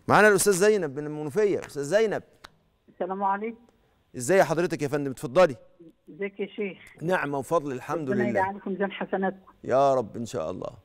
معانا الاستاذ زينب من المنوفيه استاذ زينب السلام عليكم ازاي حضرتك يا فندم اتفضلي ازيك يا شيخ نعمه وفضل الحمد ربنا لله يجعلكم ميزان حسناتكم يا رب ان شاء الله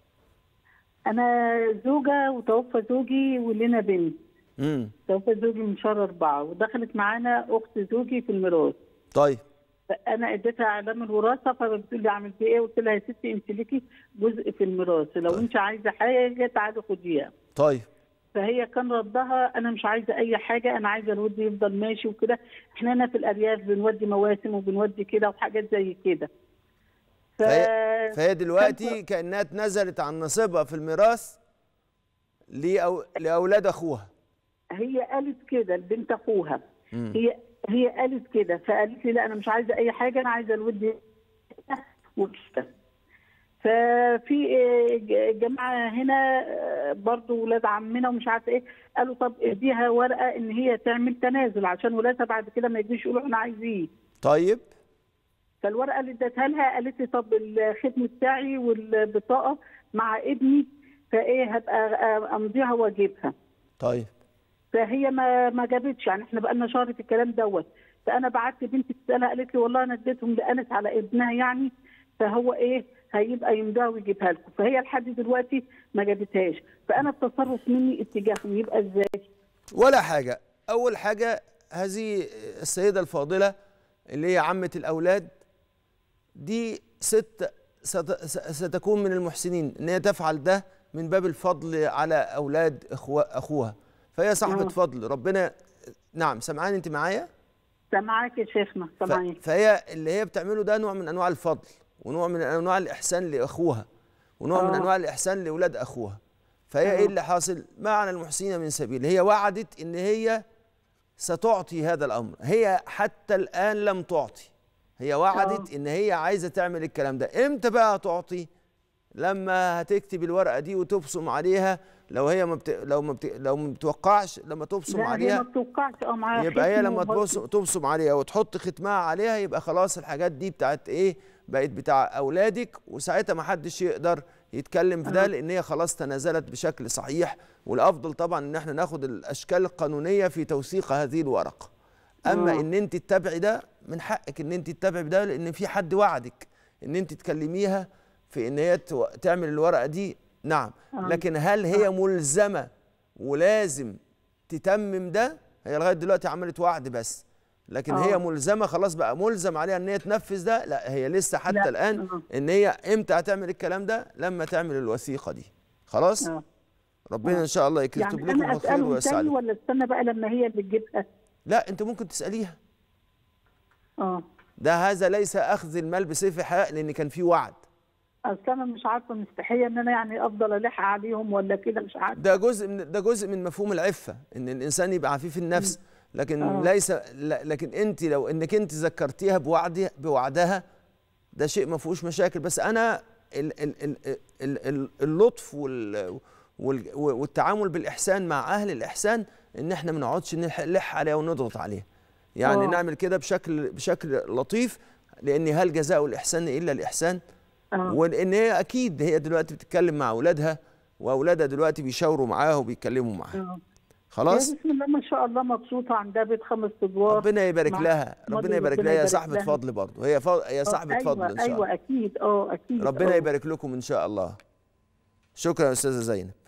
انا زوجه وتوفى زوجي ولنا بنت امم توفى زوجي من شهر أربعة ودخلت معانا أخت زوجي في الميراث طيب فأنا اديتها إعلام الوراثة فبتقول لي أعمل فيه إيه؟ قلت لها يا ستي أنت ليكي جزء في الميراث لو طيب. أنت عايزة حاجة تعالي خديها طيب فهي كان ردها انا مش عايزه اي حاجه انا عايزه الود يفضل ماشي وكده احنا هنا في الارياف بنودي مواسم وبنودي كده وحاجات زي كده ف... فهي, فهي دلوقتي كانها اتنزلت عن نصيبها في الميراث لأو لاولاد اخوها هي قالت كده لبنت اخوها مم. هي هي قالت كده فقالت لي لا انا مش عايزه اي حاجه انا عايزه الود وكده ففي آه، ج- جماعه هنا آه، برضو ولاد عمنا ومش عارفه ايه قالوا طب اديها ورقه ان هي تعمل تنازل عشان ولادها بعد كده ما يجيش يقولوا احنا عايزين طيب فالورقه اللي اديتها لها قالت لي طب الختم بتاعي والبطاقه مع ابني فايه هبقى امضيها واجيبها طيب فهي ما ما جابتش يعني احنا بقالنا شهر في الكلام دوت فانا بعت بنتي تسالها قالت لي والله انا اديتهم لانس على ابنها يعني فهو ايه هيبقى يمضيها ويجيبها لكم فهي لحد دلوقتي ما جابتهاش فانا التصرف مني اتجاههم يبقى ازاي؟ ولا حاجه اول حاجه هذه السيده الفاضله اللي هي عمه الاولاد دي ست ست- ستكون من المحسنين ان هي تفعل ده من باب الفضل على اولاد اخوة اخوها فهي صاحبه آه. فضل ربنا نعم سمعاني انت معايا سامعاك يا شيخنا ف- سامعين فهي اللي هي بتعمله ده نوع من انواع الفضل ونوع من انواع الاحسان لاخوها ونوع من آه. انواع الاحسان لاولاد اخوها فهي ايه آه. اللي حاصل ما على المحسنين من سبيل هي وعدت ان هي ستعطي هذا الامر هي حتى الان لم تعطي هي وعدت آه. ان هي عايزه تعمل الكلام ده امتى بقى هتعطي لما هتكتب الورقه دي وتبصم عليها لو هي ما بت... لو ما بت... لو ما بتوقعش لما تبصم لا هي عليها ما بتوقعش اه معاها يبقى هي ختم لما وبرضه- تبص تبصم عليها وتحط ختمها عليها يبقى خلاص الحاجات دي بتاعت ايه بقت بتاع اولادك وساعتها ما حدش يقدر يتكلم في ده آه. لان هي خلاص تنازلت بشكل صحيح والافضل طبعا ان احنا ناخد الاشكال القانونيه في توثيق هذه الورقه اما آه. ان انت تتابعي ده من حقك ان انت تتابعي ده لان في حد وعدك ان انت تكلميها في ان هي تو- تعمل الورقه دي نعم آه. لكن هل هي ملزمه ولازم تتمم ده هي لغايه دلوقتي عملت وعد بس لكن آه. هي ملزمه خلاص بقى ملزم عليها ان هي تنفذ ده لا هي لسه حتى لا. الان آه. ان هي امتى هتعمل الكلام ده لما تعمل الوثيقه دي خلاص آه. ربنا ان شاء الله يكتب يعني لكم انا الخير اسالهم ويسعى تاني لكم ولا استنى بقى لما هي اللي تجيبها؟ لا انت ممكن تساليها اه ده هذا ليس اخذ المال بسيف حق لان كان في وعد اصل انا مش عارفه مستحيه ان انا يعني افضل الح عليهم ولا كده مش عارفه ده جزء من ده جزء من مفهوم العفه ان الانسان يبقى عفيف النفس لكن آه. ليس لا- لكن انت لو انك انت ذكرتيها بوعدها بوعدها ده شيء ما فيهوش مشاكل بس انا ال ال ال ال ال اللطف وال وال والتعامل بالاحسان مع اهل الاحسان ان احنا ما نقعدش نلح نلح عليها ونضغط عليها يعني آه. نعمل كده بشكل بشكل لطيف لان هل جزاء الاحسان الا الاحسان اه وان هي اكيد هي دلوقتي بتتكلم مع اولادها واولادها دلوقتي بيشاوروا معاها وبيتكلموا معاها اه خلاص هي بسم الله ما شاء الله مبسوطه عندها بيت خمس ادوار ربنا يبارك مع- لها ماضي ربنا يبارك ربنا لها هي يبارك صاحبه لها. فضل برضه هي فضل هي آه، صاحبه أيوة فضل ان شاء ايوه الله اكيد اه اكيد ربنا آه. يبارك لكم ان شاء الله شكرا يا استاذه زينب